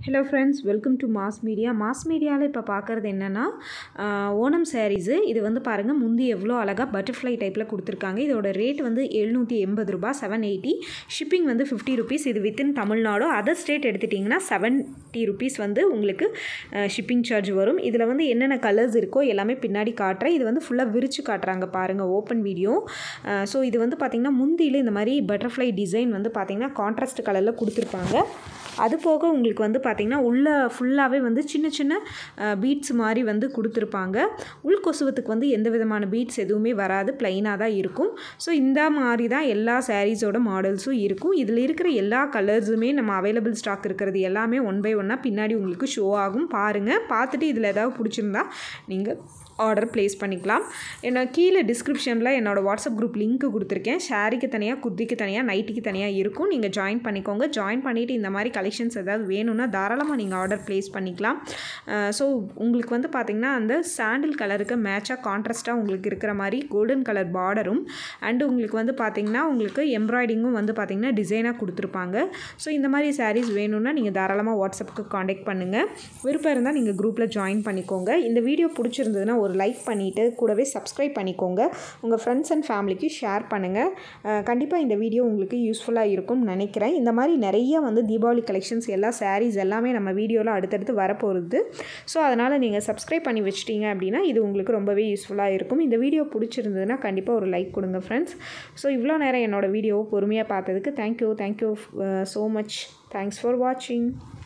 hello friends welcome to mass media mass மீடியாவில் இப்போ பார்க்குறது என்னென்னா ஓணம் சாரீஸு இது வந்து பாருங்கள் முந்தி எவ்வளோ அழகாக பட்டர்ஃப்ளை டைப்பில் கொடுத்துருக்காங்க இதோட ரேட் வந்து எழுநூற்றி எண்பது ரூபா செவன் எயிட்டி ஷிப்பிங் வந்து ஃபிஃப்டி ருபீஸ் இது வித்தின் தமிழ்நாடு அதர் ஸ்டேட் எடுத்துட்டிங்கன்னா செவன்ட்டி ருபீஸ் வந்து உங்களுக்கு ஷிப்பிங் சார்ஜ் வரும் இதில் வந்து என்னென்ன கலர்ஸ் இருக்கோ எல்லாமே பின்னாடி காட்டுறேன் இது வந்து ஃபுல்லாக விரித்து காட்டுறாங்க பாருங்கள் ஓப்பன் வீடியோ ஸோ இது வந்து பார்த்திங்கன்னா முந்தியில் இந்த மாதிரி பட்டர்ஃப்ளை டிசைன் வந்து பார்த்திங்கன்னா கான்ட்ராஸ்ட் கலரில் கொடுத்துருப்பாங்க அது போக உங்களுக்கு வந்து பார்த்திங்கன்னா உள்ளே ஃபுல்லாகவே வந்து சின்ன சின்ன பீட்ஸ் மாதிரி வந்து கொடுத்துருப்பாங்க உள் கொசுவத்துக்கு வந்து எந்த விதமான பீட்ஸ் எதுவுமே வராது ப்ளைனாக தான் இருக்கும் ஸோ இந்த மாதிரி தான் எல்லா சாரீஸோட மாடல்ஸும் இருக்கும் இதில் இருக்கிற எல்லா கலர்ஸுமே நம்ம அவைலபிள் ஸ்டாக் இருக்கிறது எல்லாமே ஒன் பை ஒன்னாக பின்னாடி உங்களுக்கு ஷோ ஆகும் பாருங்கள் பார்த்துட்டு இதில் ஏதாவது பிடிச்சிருந்தா நீங்கள் ஆர்டர் ப்ளேஸ் பண்ணிக்கலாம் என்ன கீழே டிஸ்கிரிப்ஷனில் என்னோடய வாட்ஸ்அப் குரூப் லிங்க் கொடுத்துருக்கேன் ஷேரிக்கு தனியாக குர்திக்கு தனியாக நைட்டிக்கு தனியாக இருக்கும் நீங்கள் ஜாயின் பண்ணிக்கோங்க ஜாயின் பண்ணிவிட்டு இந்த மாதிரி கலெக்ஷன்ஸ் ஏதாவது வேணும்னா தாராளமாக நீங்கள் ஆர்டர் ப்ளேஸ் பண்ணிக்கலாம் ஸோ உங்களுக்கு வந்து பார்த்திங்கன்னா அந்த சாண்டில் கலருக்கு மேட்சாக கான்ட்ராஸ்ட்டாக உங்களுக்கு இருக்கிற மாதிரி கோல்டன் கலர் பார்டரும் அண்டு உங்களுக்கு வந்து பார்த்திங்கன்னா உங்களுக்கு எம்ப்ராய்டிங்கும் வந்து பார்த்திங்கன்னா டிசைனாக கொடுத்துருப்பாங்க ஸோ இந்த மாதிரி சாரீஸ் வேணும்னா நீங்கள் தாராளமாக வாட்ஸ்அப்புக்கு காண்டாக்ட் பண்ணுங்கள் விருப்பம் இருந்தால் நீங்கள் குரூப்பில் ஜாயின் பண்ணிக்கோங்க இந்த வீடியோ பிடிச்சிருந்ததுன்னா ஒரு லைக் பண்ணிவிட்டு கூடவே சப்ஸ்கிரைப் பண்ணிக்கோங்க உங்கள் ஃப்ரெண்ட்ஸ் அண்ட் ஃபேமிலிக்கு ஷேர் பண்ணுங்கள் கண்டிப்பாக இந்த வீடியோ உங்களுக்கு யூஸ்ஃபுல்லாக இருக்கும்னு நினைக்கிறேன் இந்த மாதிரி நிறைய வந்து தீபாவளி கலெக்ஷன்ஸ் எல்லா சாரீஸ் எல்லாமே நம்ம வீடியோவில் அடுத்தடுத்து வரப்போகுது ஸோ அதனால் நீங்கள் சப்ஸ்கிரைப் பண்ணி வச்சிட்டிங்க அப்படின்னா இது உங்களுக்கு ரொம்பவே யூஸ்ஃபுல்லாக இருக்கும் இந்த வீடியோ பிடிச்சிருந்ததுன்னா கண்டிப்பாக ஒரு லைக் கொடுங்க ஃப்ரெண்ட்ஸ் ஸோ இவ்வளோ நேரம் என்னோடய வீடியோவை பொறுமையாக பார்த்ததுக்கு thank you thank you so much thanks for வாட்சிங்